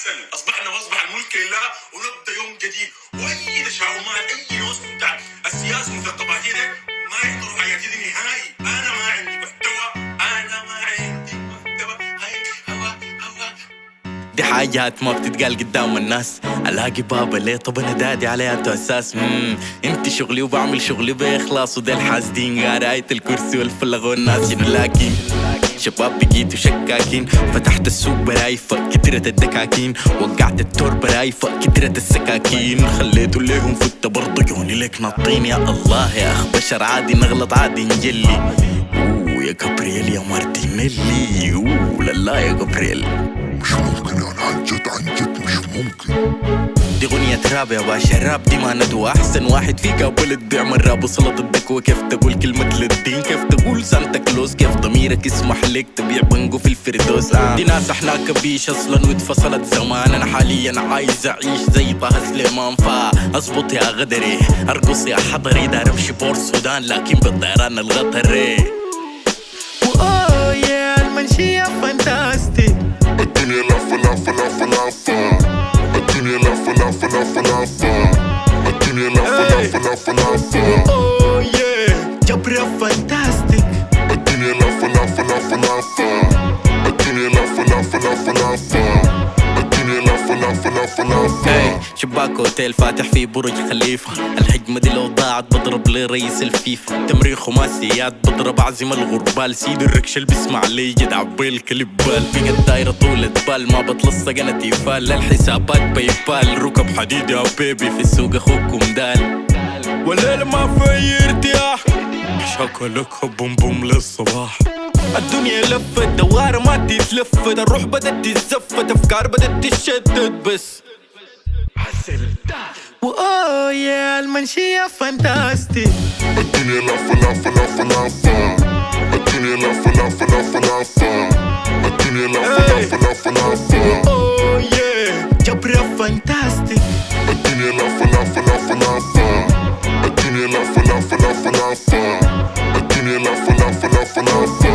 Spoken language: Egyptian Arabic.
احسن اصبحنا واصبح الملك لله ونبدا يوم جديد واي تشاؤمات اي نص بتاع السياسه المثقفات دي ما يحضروا حياتي دي نهائي انا ما عندي محتوى انا ما عندي محتوى هاي هوا هوا دي حاجات ما بتتقال قدام الناس الاقي بابا ليه طب انا دادي على أتو اساس مم. انت شغلي وبعمل شغلي باخلاص وده الحاسدين قراية الكرسي والفلغ والناس شنو لكن شباب بقيتوا شكاكين فتحت السوق برايفة كترة الدكاكين وقعت التور برايفة كترة السكاكين خليتوا ليهم فت برضو يوني ليك ناطين يا الله يا اخ بشر عادي نغلط عادي نجلي اوه يا جابرييل يا مارتينيلي اوه لا يا جابرييل مش ممكن يعني عن جد عن جد مش ممكن دي غنية راب يا باشا الراب دي ما ندوة أحسن واحد في قابل بيعمل راب وصلت الدكوة كيف تقول كلمة للدين كيف تقول سانتا كلوز كيف ضميرك يسمح لك تبيع بنجو في الفردوس دي ناس احنا كبيش أصلا واتفصلت زمان أنا حاليا عايز أعيش زي طه سليمان فأظبط يا غدري أرقص يا حضري دار أمشي بور السودان لكن بالطيران الغطري أوه يا المنشية فانتاستيك الدنيا لفة لفة لفة لفة الدنيا لفة لفة لفة لفة الدنيا لفة لفة لفة لفة Oh yeah, جبرة فانتاستيك الدنيا لفة لفة لفة لفة الدنيا لفة لفة لفة لفة الدنيا لفة لفة لفة اي لفة شباك اوتيل فاتح في برج خليفة الحجمة دي لو ضاعت بضرب لي رئيس الفيفا تمرين خماسيات بضرب عزم الغربال سيد الركش اللي بيسمع لي جدع بالكليبال بقت دايرة طولة بال ما بتلصق انا تيفال للحسابات باي بال ركب حديد يا بيبي في السوق اخوكم دال والليل ما في ارتياح شكلك بوم بوم للصباح الدنيا لفت دوارة ما تتلفت الروح بدت تتزفت افكار بدت تتشتت بس واوه يا المنشية فانتاستيك الدنيا لفة لفة لفة لفة الدنيا لفة لفة لفة لفة الدنيا لفة لفة لفة لفة اوه يا جبرة فانتاستيك الدنيا لفة لفة لفة لفة الدنيا لفة لفة لفة لفة الدنيا لفة لفة لفة لفة